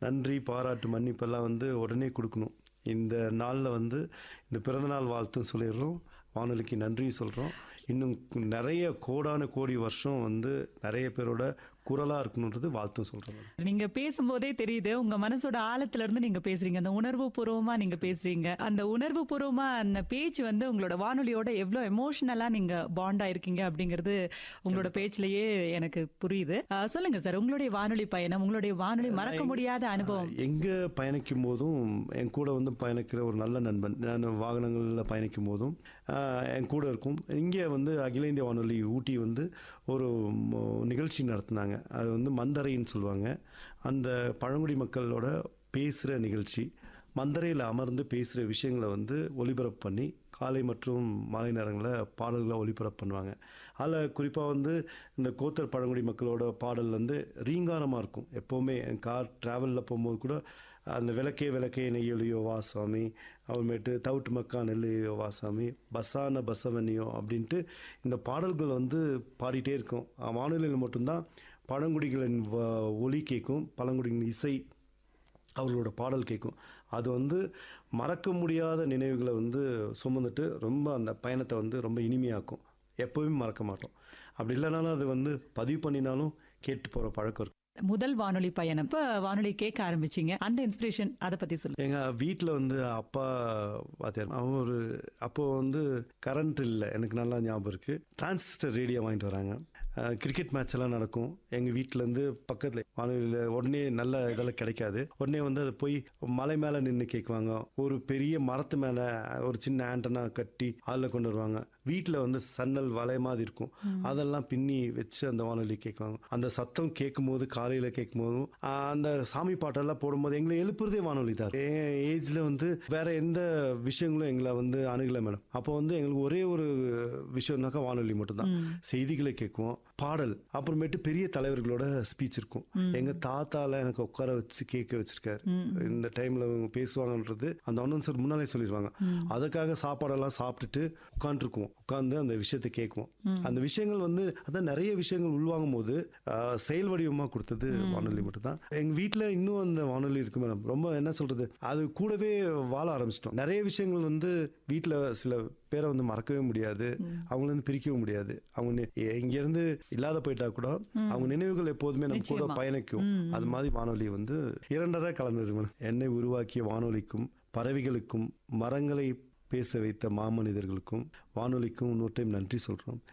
நன்றி பாராட்டு மன்னிப்பெல்லாம் வந்து உடனே கொடுக்கணும் இந்த நாளில் வந்து இந்த பிறந்தநாள் வாழ்த்தும் சொல்லிடுறோம் வானொலிக்கு நன்றி சொல்கிறோம் இன்னும் நிறைய கோடான கோடி வருஷம் வந்து நிறைய பேரோட குரலாக இருக்கணுன்றது வாழ்த்தும் சொல்கிறோம் நீங்க பேசும்போதே தெரியுது உங்க மனசோட ஆழத்துல இருந்து நீங்க பேசுறீங்க அந்த உணர்வு பூர்வமா நீங்க பேசுறீங்க அந்த உணர்வு பூர்வமா அந்த பேச்சு வந்து உங்களோட வானொலியோட எவ்வளவு எமோஷனலா நீங்க பாண்ட் ஆயிருக்கீங்க அப்படிங்கிறது உங்களோட பேச்சுலயே எனக்கு புரியுது அஹ், சொல்லுங்க சார் உங்களுடைய வானொலி பயணம் உங்களுடைய வானொலி மறக்க முடியாத அனுபவம் எங்கே பயணிக்கும் போதும் என் கூட வந்து பயணிக்கிற ஒரு நல்ல நண்பன் நான் வாகனங்களில் பயணிக்கும் போதும் ஆஹ், என் கூட இருக்கும் இங்கே வந்து அகில இந்திய வானொலி ஊட்டி வந்து ஒரு ம- நிகழ்ச்சி நடத்துனாங்க அது வந்து மந்தரைன்னு சொல்லுவாங்க அந்த பழங்குடி மக்களோட பேசுகிற நிகழ்ச்சி மந்தரையில் அமர்ந்து பேசுகிற விஷயங்களை வந்து ஒளிபரப்பு பண்ணி காலை மற்றும் மாலை நேரங்களில் பாடல்களை ஒளிபரப்பு பண்ணுவாங்க அதில் குறிப்பாக வந்து இந்த கோத்தர் பழங்குடி மக்களோட பாடல் வந்து ரீங்காரமாக இருக்கும் எப்போவுமே என் கார் ட்ராவலில் போகும்போது கூட அந்த விளக்கே விளக்கே நெய்யொலியோ வா சாமி அப்புறமேட்டு தவுட்டு மக்கா நெல்லையோ வா சாமி பசான பசவனியோ அப்படின்ட்டு இந்த பாடல்கள் வந்து பாடிட்டே இருக்கும் வானொலியில் மட்டும்தான் பழங்குடிகளின் வ- ஒலி கேட்கும் பழங்குடிகளின் இசை அவர்களோட பாடல் கேட்கும் அது வந்து மறக்க முடியாத நினைவுகளை வந்து சுமந்துட்டு ரொம்ப அந்த பயணத்தை வந்து ரொம்ப இனிமையாக்கும் எப்போவுமே மறக்க மாட்டோம் அப்படி இல்லைனாலும் அது வந்து பதிவு பண்ணினாலும் கேட்டு போகிற பழக்கம் இருக்கு முதல் வானொலி பயணம் இப்ப வானொலி கேட்க ஆரம்பிச்சீங்க அந்த இன்ஸ்பிரேஷன் அதை பத்தி சொல்லுங்க எங்கள் வீட்டில் வந்து அப்பா வாத்தியார் அவன் ஒரு அப்போ வந்து கரண்ட் இல்லை எனக்கு நல்லா ஞாபகம் இருக்குது டிரான்சிஸ்டர் ரேடியோ வாங்கிட்டு வராங்க அஹ், கிரிக்கெட் மேட்ச் எல்லாம் நடக்கும் எங்கள் வீட்டிலேருந்து பக்கத்தில் வானொலியில் உடனே நல்ல இதெல்லாம் கிடைக்காது உடனே வந்து அதை போய் மலை மேலே நின்று கேட்குவாங்க ஒரு பெரிய மரத்து மேலே ஒரு சின்ன ஆண்டனா கட்டி அதில் கொண்டு வருவாங்க வீட்டில் வந்து சன்னல் வலை மாதிரி இருக்கும் அதெல்லாம் பின்னி வச்சு அந்த வானொலி கேட்குவாங்க அந்த சத்தம் கேட்கும்போது காலையில் கேட்கும்போதும் ஆஹ், அந்த சாமி பாட்டெல்லாம் போடும்போது எங்களை எழுப்புறதே வானொலி தான் என் ஏஜில் வந்து வேற எந்த விஷயங்களும் எங்களை வந்து அணுகலை மேடம் அப்போ வந்து எங்களுக்கு ஒரே ஒரு விஷயம்னாக்கா வானொலி மட்டும்தான் செய்திகளை கேட்குவோம் பாடல் அப்புறமேட்டு பெரிய தலைவர்களோட ஸ்பீச் இருக்கும் எங்க தாத்தால எனக்கு உட்கார வச்சு கேட்க வச்சிருக்காரு இந்த டைம்ல அவங்க பேசுவாங்கன்றது அந்த அனௌன்சர் முன்னாலே சொல்லிடுவாங்க அதுக்காக சாப்பாடெல்லாம் சாப்பிட்டுட்டு உட்காந்துருக்குவோம் உட்காந்து அந்த விஷயத்தை கேட்குவோம் அந்த விஷயங்கள் வந்து அதான் நிறைய விஷயங்கள் உள்வாங்கும் போது ஆஹ், செயல் வடிவமா கொடுத்தது வானொலி மட்டும்தான் எங்க வீட்ல இன்னும் அந்த வானொலி இருக்கு மேடம் ரொம்ப என்ன சொல்றது அது கூடவே வாழ ஆரம்பிச்சிட்டோம் நிறைய விஷயங்கள் வந்து வீட்ல சில பேரை வந்து மறக்கவே முடியாது அவங்கள இருந்து பிரிக்கவும் முடியாது அவங்க நி- எ- இங்க இருந்து இல்லாத போயிட்டா கூட அவங்க நினைவுகள் எப்போதுமே நம்ம கூட நிச்சயமா. பயணிக்கும் அது மாதிரி வானொலி வந்து இரண்டரை கலந்தது மேடம் என்னை உருவாக்கிய வானொலிக்கும் பறவைகளுக்கும் மரங்களை பேச வைத்த மாமனிதர்களுக்கும் வானொலிக்கும் இன்னொரு டைம் நன்றி சொல்றோம்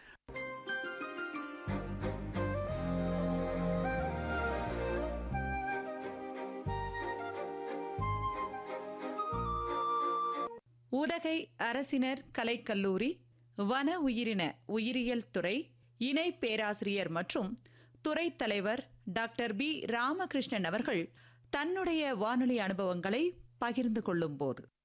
உதகை அரசினர் கலைக்கல்லூரி வன உயிரின உயிரியல் துறை இணை பேராசிரியர் மற்றும் துறை தலைவர் டாக்டர் பி ராமகிருஷ்ணன் அவர்கள் தன்னுடைய வானொலி அனுபவங்களை பகிர்ந்து கொள்ளும் போது